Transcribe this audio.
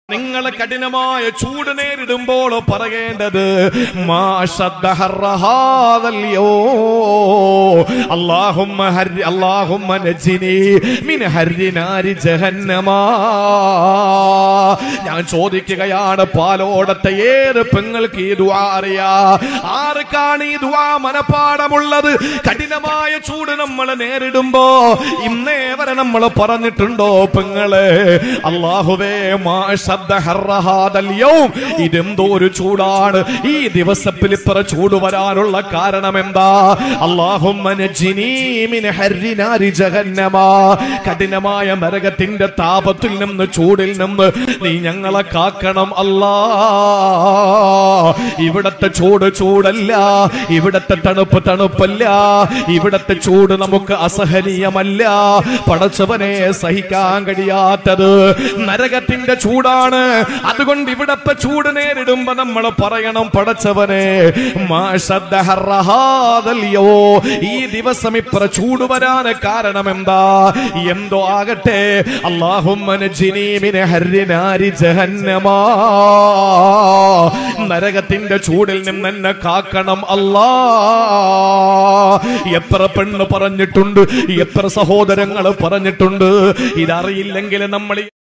നിങ്ങൾ കഠിനമായ ചൂട് നേരിടുമ്പോൾ പറയേണ്ടത് മാ ശദ്ദ ഹർറഹാദല്യോ. അല്ലാഹുമ്മ ഹരി- അല്ലാഹുമ്മ നജ്ജിനി മിൻ ഹർരി നാരി ജഹന്നമാ. ഞാൻ ചോദിക്കുകയാണ് പാലോടത്തെ ഏത് പെങ്ങൾക്ക് ഈ ദുആ അറിയാ ആർക്കാണ് ഈ ദുആ മനപ്പാടമുള്ളത് കഠിനമായ ചൂട് നമ്മൾ നേരിടുമ്പോ ഇന്നേ വരെ നമ്മൾ പറഞ്ഞിട്ടുണ്ടോ പെങ്ങളെ അള്ളാഹുവേ മാ ശബ്ദ ഹർറഹാദൽ യൗം. ഇതെന്തോ ഒരു ചൂടാണ് ഈ ദിവസത്തിൽ ഇത്ര ചൂട് വരാനുള്ള കാരണം എന്താ അള്ളാഹുമ്മ നജ്ജിനീ മിൻ ഹർരി നാരി ജഹന്നമാ. കഠിനമായ നരകത്തിന്റെ താപത്തിൽ നിന്ന് ചൂടിൽ നിന്ന് നീ ഞങ്ങളെ കാക്കണം അല്ലാ ഇവിടത്തെ ചൂട് ചൂടല്ല ഇവിടത്തെ തണുപ്പ് തണുപ്പല്ല ഇവിടത്തെ ചൂട് നമുക്ക് അസഹനീയമല്ല പടച്ചവനെ സഹിക്കാൻ കഴിയാത്തത് നരകത്തിന്റെ ചൂടാണ് അതുകൊണ്ട് ഇവിടത്തെ ചൂട് നേരിടുമ്പോ നമ്മൾ പറയണം പടച്ചവനെ മാ ശദ്ദ ഹർറഹാദല്യോ. ഈ ദിവസം ഇത്ര ചൂട് വരാൻ കാരണം എന്താ എന്തോ ആകട്ടെ അള്ളാഹുമ്മ നജ്ജിനീ മിൻ ഹർരി നാരി ജഹന്നമാ നരകത്തിന്റെ ചൂടിൽ നിന്ന് എന്നെ കാക്കണം അല്ലാ എത്ര പെണ്ണ് പറഞ്ഞിട്ടുണ്ട് എത്ര സഹോദരങ്ങൾ പറഞ്ഞിട്ടുണ്ട് ഇതറിയില്ലെങ്കിൽ നമ്മൾ